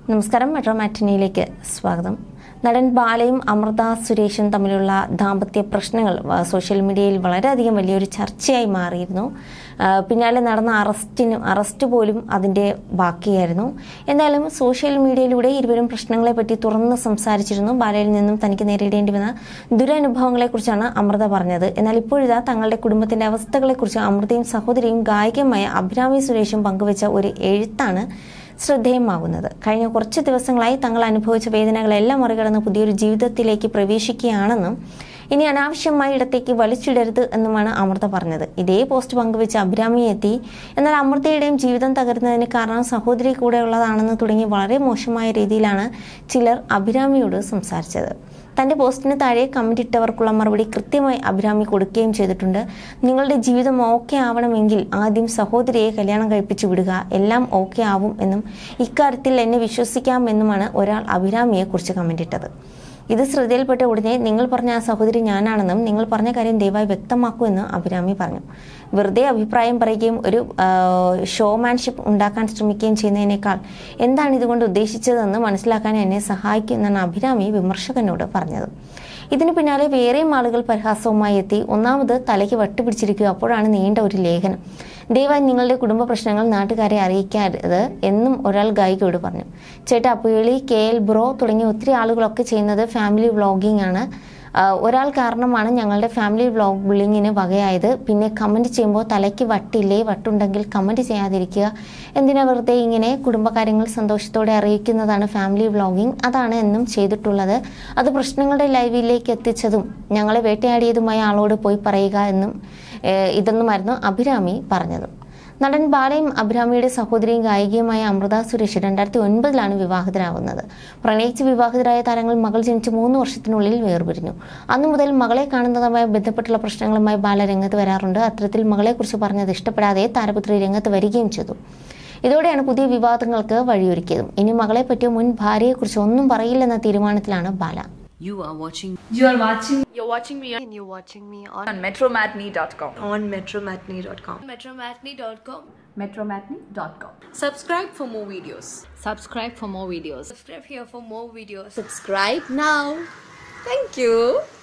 നമസ്കാരം മെട്രോ മാറ്റിനിയിലേക്ക് സ്വാഗതം നടൻ ബാലയും അമൃത സുരേഷും തമ്മിലുള്ള ദാമ്പത്യ പ്രശ്നങ്ങൾ വ- സോഷ്യൽ മീഡിയയിൽ വളരെയധികം വലിയൊരു ചർച്ചയായി മാറിയിരുന്നു ആ, പിന്നാലെ നടന്ന അറസ്റ്റിനും അറസ്റ്റ് പോലും അതിൻ്റെ ബാക്കിയായിരുന്നു എന്തായാലും സോഷ്യൽ മീഡിയയിലൂടെ ഇരുവരും പ്രശ്നങ്ങളെപ്പറ്റി തുറന്ന് സംസാരിച്ചിരുന്നു ബാലയിൽ നിന്നും തനിക്ക് നേരിടേണ്ടി വന്ന ദുരനുഭവങ്ങളെക്കുറിച്ചാണ് അമൃത പറഞ്ഞത് എന്നാൽ ഇപ്പോഴിതാ തങ്ങളുടെ കുടുംബത്തിന്റെ അവസ്ഥകളെക്കുറിച്ച് അമൃതയും സഹോദരിയും ഗായികമായ അഭിരാമി സുരേഷും പങ്കുവച്ച ഒരു എഴുത്താണ് ശ്രദ്ധേയമാകുന്നത് കഴിഞ്ഞ കുറച്ച് ദിവസങ്ങളായി തങ്ങൾ അനുഭവിച്ച വേദനകളെല്ലാം മറികടന്ന് പുതിയൊരു ജീവിതത്തിലേക്ക് പ്രവേശിക്കുകയാണെന്നും ഇനി അനാവശ്യമായ ഇടത്തേക്ക് വലിച്ചിടരുത് എന്നുമാണ് അമൃത പറഞ്ഞത് ഇതേ പോസ്റ്റ് പങ്കുവെച്ച് അഭിരാമി എത്തി എന്നാൽ അമൃതയുടെയും ജീവിതം തകരുന്നതിന് കാരണം സഹോദരി കൂടെ ഉള്ളതാണെന്ന് തുടങ്ങി വളരെ മോശമായ രീതിയിലാണ് ചിലർ അഭിരാമിയോട് സംസാരിച്ചത് തന്റെ പോസ്റ്റിന് താഴെ കമന്റ് ഇട്ടവർക്കുള്ള മറുപടി കൃത്യമായി അഭിരാമി കൊടുക്കുകയും ചെയ്തിട്ടുണ്ട് നിങ്ങളുടെ ജീവിതം ഓക്കെ ആവണമെങ്കിൽ ആദ്യം സഹോദരിയെ കല്യാണം കഴിപ്പിച്ചു വിടുക എല്ലാം ഓക്കെ ആവും എന്നും ഇക്കാര്യത്തിൽ എന്നെ വിശ്വസിക്കാം എന്നുമാണ് ഒരാൾ അഭിരാമിയെ കുറിച്ച് കമന്റ് ഇട്ടത് ഇത് ശ്രദ്ധയിൽപ്പെട്ട ഉടനെ നിങ്ങൾ പറഞ്ഞ ആ സഹോദരി ഞാനാണെന്നും നിങ്ങൾ പറഞ്ഞ കാര്യം ദയവായി വ്യക്തമാക്കൂ എന്ന് അഭിരാമി പറഞ്ഞു വെറുതെ അഭിപ്രായം പറയുകയും ഒരു ഷോമാൻഷിപ്പ് ഉണ്ടാക്കാൻ ശ്രമിക്കുകയും ചെയ്യുന്നതിനേക്കാൾ എന്താണ് ഇതുകൊണ്ട് ഉദ്ദേശിച്ചതെന്ന് മനസ്സിലാക്കാൻ എന്നെ സഹായിക്കും എന്നാണ് അഭിരാമി വിമർശകനോട് പറഞ്ഞത് ഇതിനു പിന്നാലെ വേറെയും ആളുകൾ പരിഹാസവുമായി എത്തി ഒന്നാമത് തലയ്ക്ക് വട്ടുപിടിച്ചിരിക്കുക അപ്പോഴാണ് നീണ്ട ഒരു ലേഖനം ദയവായി നിങ്ങളുടെ കുടുംബ പ്രശ്നങ്ങൾ നാട്ടുകാരെ അറിയിക്കരുത് എന്നും ഒരാൾ ഗായികയോട് പറഞ്ഞു ചേട്ടാ പുയളി കെ എൽ ബ്രോ തുടങ്ങിയ ഒത്തിരി ആളുകളൊക്കെ ചെയ്യുന്നത് ഫാമിലി വ്ളോഗിംഗ് ആണ് ആഹ് ഒരാൾ കാരണമാണ് ഞങ്ങളുടെ ഫാമിലി വ്ളോഗ് ബുള്ളിങ്ങിന് വകയായത് പിന്നെ കമൻറ്റ് ചെയ്യുമ്പോൾ തലയ്ക്ക് വട്ടില്ലേ വട്ടുണ്ടെങ്കിൽ കമൻറ്റ് ചെയ്യാതിരിക്കുക എന്തിനാ വെറുതെ ഇങ്ങനെ കുടുംബകാര്യങ്ങൾ സന്തോഷത്തോടെ അറിയിക്കുന്നതാണ് ഫാമിലി വ്ളോഗിംഗ് അതാണ് എന്നും ചെയ്തിട്ടുള്ളത് അത് പ്രശ്നങ്ങളുടെ ലൈവിലേക്ക് എത്തിച്ചതും ഞങ്ങളെ വേട്ടയാടിയതുമായ ആളോട് പോയി പറയുക എന്നും ഏഹ് ഇതെന്നുമായിരുന്നു അഭിരാമി പറഞ്ഞത് നടൻ ബാലയും അഭിരാമിയുടെ സഹോദരിയും ഗായികയുമായ അമൃത സുരേഷ് രണ്ടായിരത്തി ഒൻപതിലാണ് വിവാഹിതരാകുന്നത് പ്രണയിച്ച് വിവാഹിതരായ താരങ്ങൾ മകൾ ജനിച്ച് മൂന്ന് വർഷത്തിനുള്ളിൽ വേർപിരിഞ്ഞു അന്നു മുതൽ മകളെ കാണുന്നതുമായി ബന്ധപ്പെട്ടുള്ള പ്രശ്നങ്ങളുമായി ബാല രംഗത്ത് വരാറുണ്ട് അത്തരത്തിൽ മകളെക്കുറിച്ച് പറഞ്ഞത് ഇഷ്ടപ്പെടാതെ താരപുത്രി രംഗത്ത് വരികയും ചെയ്തു ഇതോടെയാണ് പുതിയ വിവാദങ്ങൾക്ക് വഴിയൊരുക്കിയതും ഇനി മകളെ പറ്റിയോ മുൻ ഭാര്യയെക്കുറിച്ചോ ഒന്നും പറയില്ലെന്ന തീരുമാനത്തിലാണ് ബാല You are watching You are watching You're watching me on, and you're watching me on, on metromatney.com. on metromatney.com. metromatney.com Metromatney.com. Subscribe for more videos. subscribe for more videos subscribe here for more videos Subscribe now. Thank you.